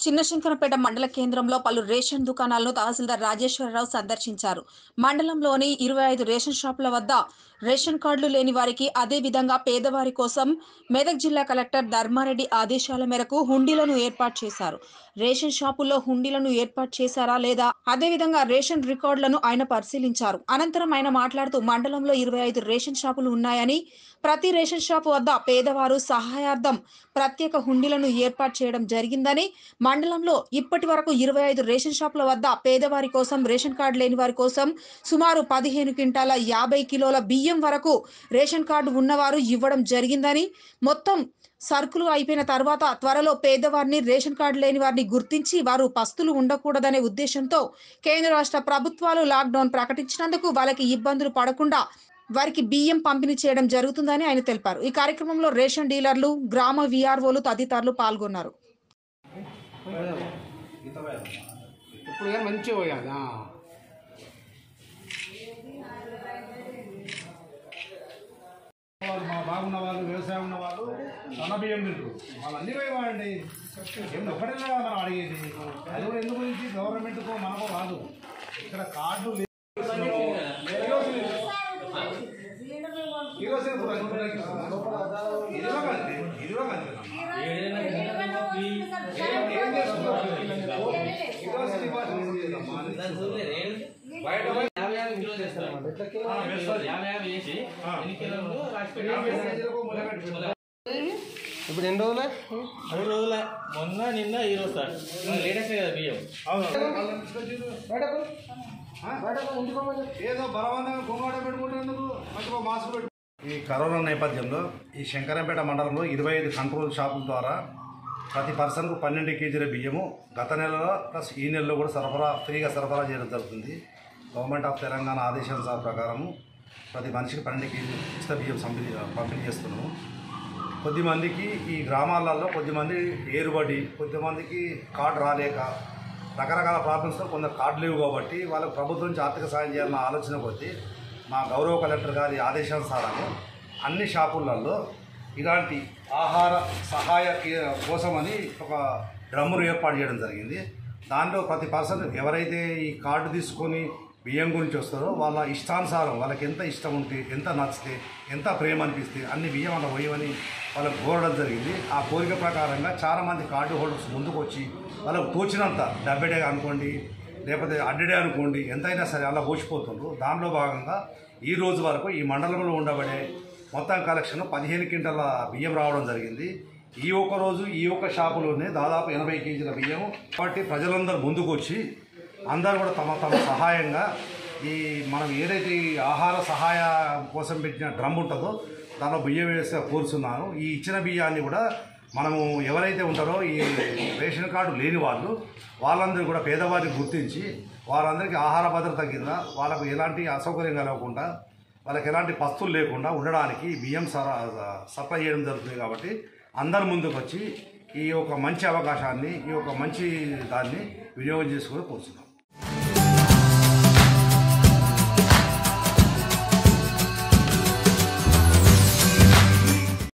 చిన్నశంకరపేట మండల కేంద్రంలో పలు రేషన్ దుకాణాలను తహసీల్దార్ రాజేశ్వరరావు సందర్శించారు మండలంలోని ఇరవై ఐదు రేషన్ షాపుల వద్ద రేషన్ కార్డులు లేని వారికి అదే విధంగా పేదవారి కోసం మెదక్ జిల్లా కలెక్టర్ ధర్మారెడ్డి ఆదేశాల మేరకు హుండీలను ఏర్పాటు చేశారు రేషన్ షాపుల్లో హుండీలను ఏర్పాటు చేశారా లేదా అదే విధంగా రేషన్ రికార్డులను ఆయన పరిశీలించారు అనంతరం ఆయన మాట్లాడుతూ మండలంలో ఇరవై ఐదు రేషన్ షాపులు ఉన్నాయని ప్రతి రేషన్ షాపు వద్ద పేదవారు సహాయార్థం ప్రత్యేక హుండీలను ఏర్పాటు చేయడం జరిగిందని మండలంలో ఇప్పటి వరకు ఇరవై ఐదు రేషన్ షాపుల వద్ద పేదవారి కోసం రేషన్ కార్డు లేని వారి కోసం సుమారు పదిహేను క్వింటాల యాభై కిలోల బియ్యం వరకు రేషన్ కార్డు ఉన్నవారు ఇవ్వడం జరిగిందని మొత్తం సరుకులు అయిపోయిన తర్వాత త్వరలో పేదవారిని రేషన్ కార్డు లేని వారిని గుర్తించి వారు పస్తులు ఉండకూడదనే ఉద్దేశంతో కేంద్ర రాష్ట్ర ప్రభుత్వాలు లాక్డౌన్ ప్రకటించినందుకు వాళ్ళకి ఇబ్బందులు పడకుండా వారికి బియ్యం పంపిణీ చేయడం జరుగుతుందని ఆయన తెలిపారు ఈ కార్యక్రమంలో రేషన్ డీలర్లు గ్రామ విఆర్ఓలు తదితరులు పాల్గొన్నారు ఇప్పుడు కానీ మంచిగా పోయాలి ఆ. వాళ్ళు మా బాగున్న వాళ్ళు వ్యవసాయం ఉన్న వాళ్ళు సన్న బియ్యం తింటారు వాళ్ళు అన్ని పోయి వాడండి ఏం ఒకటేనా మనం అడిగేది అది కూడా ఎందుకు గురించి గవర్నమెంట్కో మనకో కాదు ఇక్కడ కార్డు లేదు. ఈరోజే ఇప్పుడు ఇది ఒక అంతే, ఇది ఒక అంతే. ఏం- ఏం చేస్తున్నారు? ఈరోజు డిపాజిట్ ఏం చేయదమ్మా? బయట పోయి ఆ, వేస్తారు. ఆ. యాభై కేజీలకు మొదలుపెట్టు. ఇప్పుడు ఎన్ని రోజులే మూడు రోజుల మొన్న నిన్న ఈ రోజు సార్ లేటెస్ట్ కదా బియ్యం అవును. వాళ్ళని తీసుకొచ్చిండ్రు. ఆ? ఏదో బలవంతంగా గుమ్మడ పెట్టుకుంటేందుకు మంచిగా మాస్క్ పెట్టు ఈ కరోనా నేపథ్యంలో ఈ శంకరంపేట మండలంలో ఇరవై ఐదు కంట్రోల్ షాపుల ద్వారా ప్రతి పర్సన్కు పన్నెండు కేజీల బియ్యము గత నెలలో ప్లస్ ఈ నెలలో కూడా సరఫరా ఫ్రీగా సరఫరా చేయడం జరుగుతుంది గవర్నమెంట్ ఆఫ్ తెలంగాణ ఆదేశానుసార ప్రకారము ప్రతి మనిషికి పన్నెండు కేజీలు ఉచిత బియ్యం పంపిణీ పంపిణీ చేస్తున్నాము కొద్దిమందికి ఈ గ్రామాలలో కొద్దిమంది ఏరుబడి కొద్దిమందికి కార్డు రాలేక రకరకాల ప్రాబ్లమ్స్తో కొందరు కార్డు లేవు కాబట్టి వాళ్ళకు ప్రభుత్వం నుంచి ఆర్థిక సాయం చేయాలన్న ఆలోచన కొద్దీ మా గౌరవ కలెక్టర్ గారి ఆదేశానుసారము అన్ని షాపులలో ఇలాంటి ఆహార సహాయ కే- కోసమని ఒక డ్రమ్మును ఏర్పాటు చేయడం జరిగింది దాంట్లో ప్రతి పర్సన్ ఎవరైతే ఈ కార్డు తీసుకొని బియ్యం గురించి వస్తారో వాళ్ళ ఇష్టానుసారం వాళ్ళకి ఎంత ఇష్టం ఉంటే ఎంత నచ్చితే ఎంత ప్రేమ అనిపిస్తే అన్ని బియ్యం అలా పోయమని వాళ్ళకు కోరడం జరిగింది ఆ కోరిక ప్రకారంగా చాలామంది కార్డు హోల్డర్స్ ముందుకు వచ్చి వాళ్ళకు తోచినంత డెబ్బై అనుకోండి లేకపోతే అడ్డడే అనుకోండి ఎంతైనా సరే అలా పోసిపోతుండ్రు దానిలో భాగంగా ఈ రోజు వరకు ఈ మండలంలో ఉండబడే మొత్తం కలెక్షన్ పదిహేను క్వింటల బియ్యం రావడం జరిగింది ఈ ఒక్క రోజు ఈ ఒక్క షాపులోనే దాదాపు ఎనభై కేజీల బియ్యం కాబట్టి ప్రజలందరూ ముందుకు వచ్చి అందరూ కూడా తమ తమ సహాయంగా ఈ మనం ఏదైతే ఈ ఆహార సహాయ కోసం పెట్టిన డ్రమ్ ఉంటుందో దానిలో బియ్యం వేస్తే కోరుతున్నాను ఈ ఇచ్చిన బియ్యాన్ని కూడా మనము ఎవరైతే ఉంటారో ఈ రేషన్ కార్డు లేని వాళ్ళు వాళ్ళందరూ కూడా పేదవారిని గుర్తించి వాళ్ళందరికీ ఆహార భద్రత కింద వాళ్ళకు ఎలాంటి అసౌకర్యం కలగకుండా వాళ్ళకి ఎలాంటి పస్తులు లేకుండా ఉండడానికి బియ్యం సర సప్లై చేయడం జరుగుతుంది కాబట్టి అందరు ముందుకు వచ్చి ఈ యొక్క మంచి అవకాశాన్ని ఈ యొక్క మంచి దాన్ని వినియోగం చేసుకొని కోరుతున్నాం